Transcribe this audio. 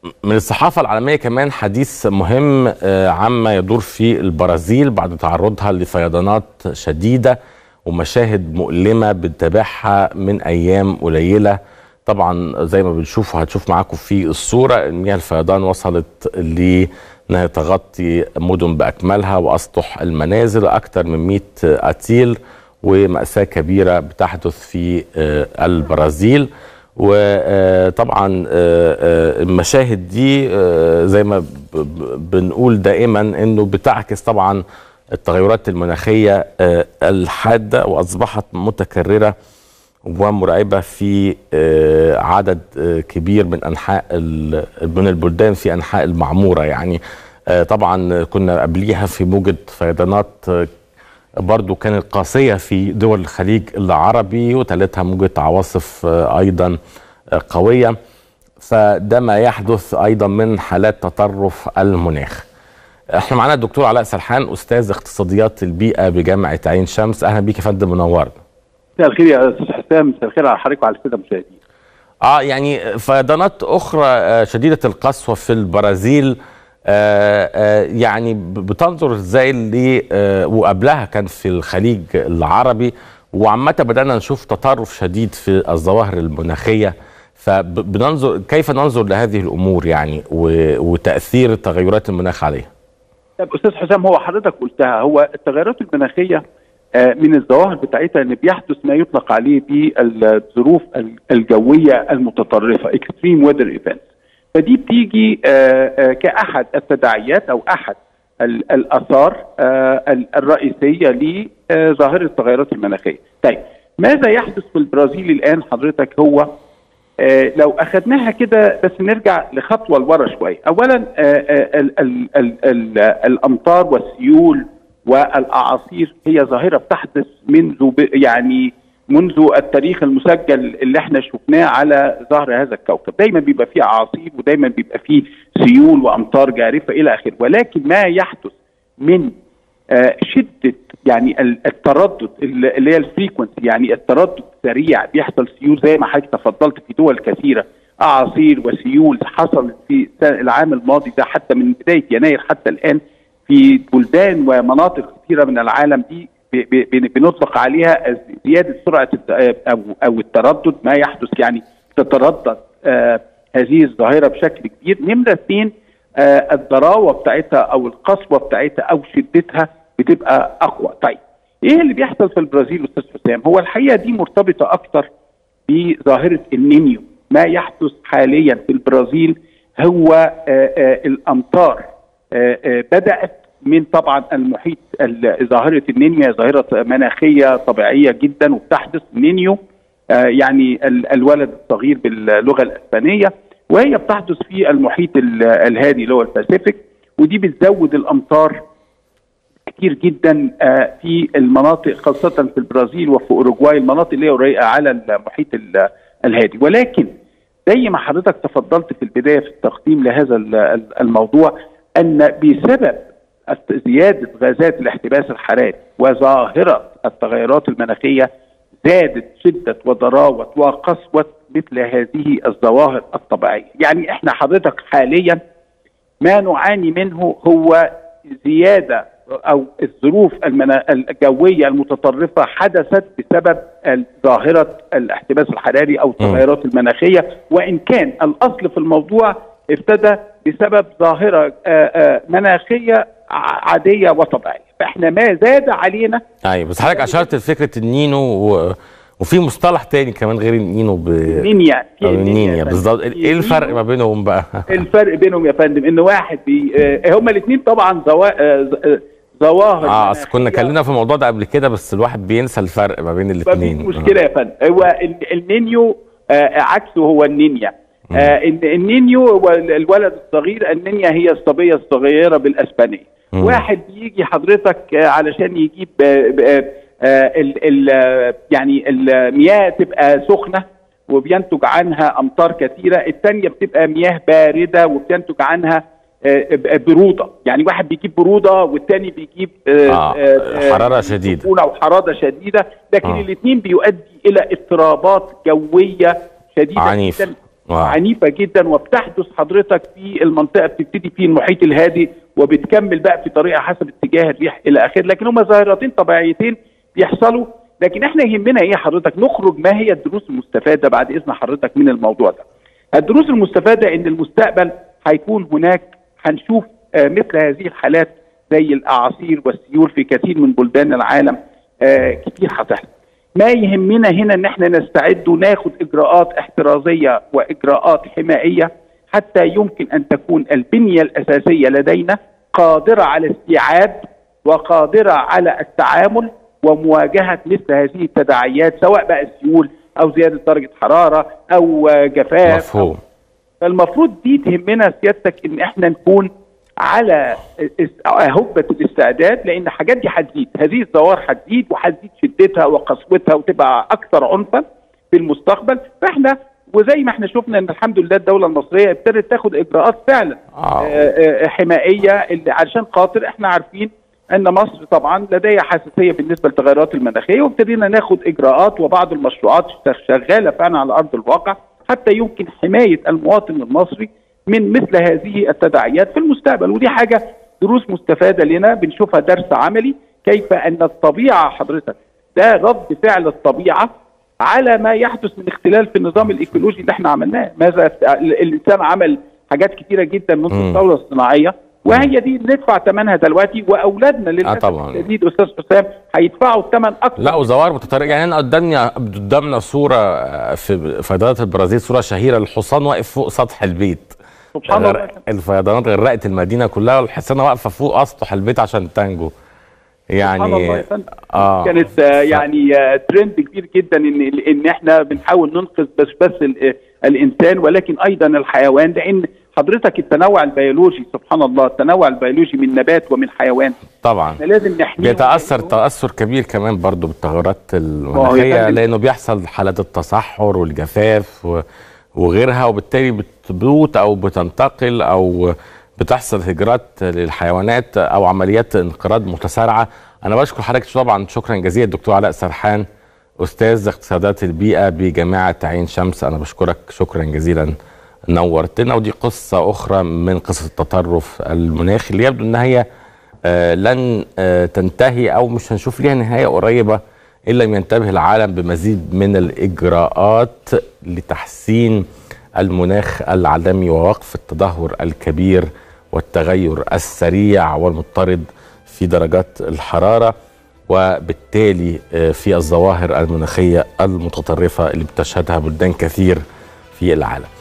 من الصحافة العالمية كمان حديث مهم آه، عما يدور في البرازيل بعد تعرضها لفيضانات شديدة ومشاهد مؤلمة بنتابعها من أيام قليلة طبعا زي ما بنشوف وهتشوف معاكم في الصورة مياه الفيضان وصلت لأنها تغطي مدن بأكملها وأسطح المنازل أكثر من 100 قتيل ومأساة كبيرة بتحدث في آه، البرازيل وطبعا المشاهد دي آه، زي ما ب- ب- بنقول دائما انه بتعكس طبعا التغيرات المناخيه آه، الحاده واصبحت متكرره ومرعبه في آه، عدد آه، كبير من انحاء ال- من البلدان في انحاء المعموره يعني آه، طبعا كنا قبليها في موجه فيضانات آه، برضو كانت قاسية في دول الخليج العربي وتالتها موجة عواصف آه، أيضا آه، قوية فده ما يحدث أيضا من حالات تطرف المناخ احنا معانا الدكتور علاء سرحان أستاذ اقتصاديات البيئة بجامعة عين شمس أهلا بيك يا فندم منورنا مساء الخير يا استاذ حسام مساء الخير على حضرتك وعلى الساده المشاهدين اه يعني فيضانات اخرى آه، شديده القسوه في البرازيل آه، آه، يعني ب- بتنظر ازاي ل آه، وقبلها كان في الخليج العربي وعامه بدانا نشوف تطرف شديد في الظواهر المناخيه فبننظر كيف ننظر لهذه الامور يعني و- وتاثير تغيرات المناخ عليها طب استاذ حسام هو حضرتك قلتها هو التغيرات المناخيه آه، من الظواهر بتاعتها ان بيحدث ما يطلق عليه بالظروف ال- الجويه المتطرفه اكستريم ويذر ايفنتس فدي بتيجي آه، آه، كاحد التداعيات او احد ال- الاثار آه، ال- الرئيسيه لظاهره التغيرات المناخيه. طيب ماذا يحدث في البرازيل الان حضرتك هو آه، لو اخذناها كده بس نرجع لخطوه لورا شويه اولا آه، آه، ال ال ال ال الامطار والسيول والاعاصير هي ظاهره بتحدث منذ ب- يعني منذ التاريخ المسجل اللي احنا شفناه على ظهر هذا الكوكب دايما بيبقى فيه اعاصير ودايما بيبقى فيه سيول وامطار جارفه الى اخره ولكن ما يحدث من آه، شده يعني ال- التردد ال- اللي هي الفريكونسي يعني التردد سريع بيحصل سيول زي ما حضرتك تفضلت في دول كثيره اعاصير وسيول حصلت في السنة- العام الماضي ده حتى من بدايه يناير حتى الان في بلدان ومناطق كثيره من العالم دي ب- ب- بن- بنطلق عليها زياده سرعه الت- او او التردد ما يحدث يعني تتردد آه هذه الظاهره بشكل كبير نمره اثنين آه الضراوه بتاعتها او القسوه بتاعتها او شدتها بتبقى اقوى طيب ايه اللي بيحصل في البرازيل استاذ حسام هو الحقيقه دي مرتبطه اكتر بظاهره النينيو ما يحدث حاليا في البرازيل هو آه آه الامطار آه آه بدات من طبعا المحيط ال- ظاهره النينيو هي ظاهره مناخيه طبيعيه جدا وبتحدث نينيو آه يعني ال- الولد الصغير باللغه الاسبانيه وهي بتحدث في المحيط ال- الهادي اللي هو الباسيفيك ودي بتزود الامطار كتير جدا آه، في المناطق خاصة في البرازيل وفي أوروجواي المناطق اللي هي قريبة على المحيط ال- الهادي ولكن زي ما حضرتك تفضلت في البداية في التقديم لهذا ال- ال- الموضوع أن بسبب الت- زيادة غازات الاحتباس الحراري وظاهرة التغيرات المناخية زادت شدة وضراوة وقسوة مثل هذه الظواهر الطبيعية يعني احنا حضرتك حاليا ما نعاني منه هو زياده او الظروف المنا... الجويه المتطرفه حدثت بسبب ظاهره الاحتباس الحراري او التغيرات المناخيه وان كان الاصل في الموضوع ابتدى بسبب ظاهره آه، آه، مناخيه ع- عاديه وطبيعيه فاحنا ما زاد علينا ايوه بس حضرتك اشرت لفكره النينو و... وفي مصطلح تاني كمان غير النينو ب... نينيا أو في النينيا يا بالظبط فندم. ايه الفرق ما بينهم بقى الفرق بينهم يا فندم ان واحد بي آه، هما الاثنين طبعا زوا... آه، ز- آه، ظواهر اه اصل كنا مناخية. اتكلمنا في الموضوع ده قبل كده بس الواحد بينسى الفرق ما بين ما فيش الاثنين مشكله يا فندم هو ال- النينيو آه عكسه هو النينيا آه ال- النينيو هو ال- الولد الصغير النينيا هي الصبيه الصغيره بالاسبانيه مم. واحد بيجي حضرتك آه علشان يجيب آه آه آه ال ال آه، يعني المياه تبقى سخنه وبينتج عنها امطار كثيره الثانيه بتبقى مياه بارده وبتنتج عنها آه، ب- بروده يعني واحد بيجيب بروده والثاني بيجيب آه، حرارة شديدة. سخونه وحراره شديده لكن آه. الاثنين بيؤدي الى اضطرابات جويه شديده عنيف. جدا واو. عنيفه جدا وبتحدث حضرتك في المنطقه بتبتدي في المحيط الهادي وبتكمل بقى في طريقها حسب اتجاه الريح الى اخره لكن هما ظاهرتين طبيعيتين بيحصلوا لكن احنا يهمنا ايه حضرتك نخرج ما هي الدروس المستفاده بعد اذن حضرتك من الموضوع ده الدروس المستفاده ان المستقبل هيكون هناك هنشوف آه، مثل هذه الحالات زي الاعاصير والسيول في كثير من بلدان العالم آه، كتير هتحصل ما يهمنا هنا ان احنا نستعد وناخد اجراءات احترازيه واجراءات حمائيه حتى يمكن ان تكون البنيه الاساسيه لدينا قادره على استيعاب وقادره على التعامل ومواجهه مثل هذه التداعيات سواء بقى سيول او زياده درجه حراره او آه، جفاف مفهوم فالمفروض دي تهمنا سيادتك ان احنا نكون على اس- هبة الاستعداد لان الحاجات دي هتزيد هذه الظواهر هتزيد وهتزيد شدتها وقسوتها وتبقى اكثر عنفا في المستقبل فاحنا وزي ما احنا شفنا ان الحمد لله الدوله المصريه ابتدت تاخد اجراءات فعلا آه. آه، آه، حمائيه اللي عشان خاطر احنا عارفين ان مصر طبعا لديها حساسيه بالنسبه للتغيرات المناخيه وابتدينا ناخد اجراءات وبعض المشروعات شغاله فعلا على ارض الواقع حتى يمكن حمايه المواطن المصري من مثل هذه التداعيات في المستقبل ودي حاجه دروس مستفاده لنا بنشوفها درس عملي كيف ان الطبيعه حضرتك ده رد فعل الطبيعه على ما يحدث من اختلال في النظام الايكولوجي اللي احنا عملناه ماذا ال- الانسان عمل حاجات كتيره جدا منذ مم. الثوره الصناعيه وهي دي ندفع ثمنها دلوقتي واولادنا للاسف طبعاً. الشديد استاذ حسام هيدفعوا الثمن اكثر لا وظواهر متطرفه يعني انا قدامنا قدامنا صوره آه، في فيضانات البرازيل صوره شهيره الحصان واقف فوق سطح البيت سبحان الله غرق- الفيضانات غرقت المدينه كلها والحصانه واقفه فوق اسطح البيت عشان تنجو سبحان الله يا يعني فندم. اه كانت آه، يعني آه، ترند كبير جدا ان ان احنا بنحاول ننقذ بس بس ال- آه، الانسان ولكن ايضا الحيوان لان حضرتك التنوع البيولوجي سبحان الله التنوع البيولوجي من نبات ومن حيوان طبعا احنا لازم نحميه بيتاثر تاثر كبير كمان برضو بالتغيرات هو المناخيه يا فندم. لانه بيحصل حالات التصحر والجفاف و- وغيرها وبالتالي بتموت او بتنتقل او بتحصل هجرات للحيوانات او عمليات انقراض متسارعه انا بشكر حضرتك طبعا شكرا جزيلا الدكتور علاء سرحان استاذ اقتصادات البيئه بجامعه عين شمس انا بشكرك شكرا جزيلا نورتنا ودي قصه اخرى من قصص التطرف المناخي اللي يبدو ان هي آه، لن آه، تنتهي او مش هنشوف ليها نهايه قريبه الا لم ينتبه العالم بمزيد من الاجراءات لتحسين المناخ العالمي ووقف التدهور الكبير والتغير السريع والمضطرد في درجات الحراره وبالتالي آه، في الظواهر المناخيه المتطرفه اللي بتشهدها بلدان كثير في العالم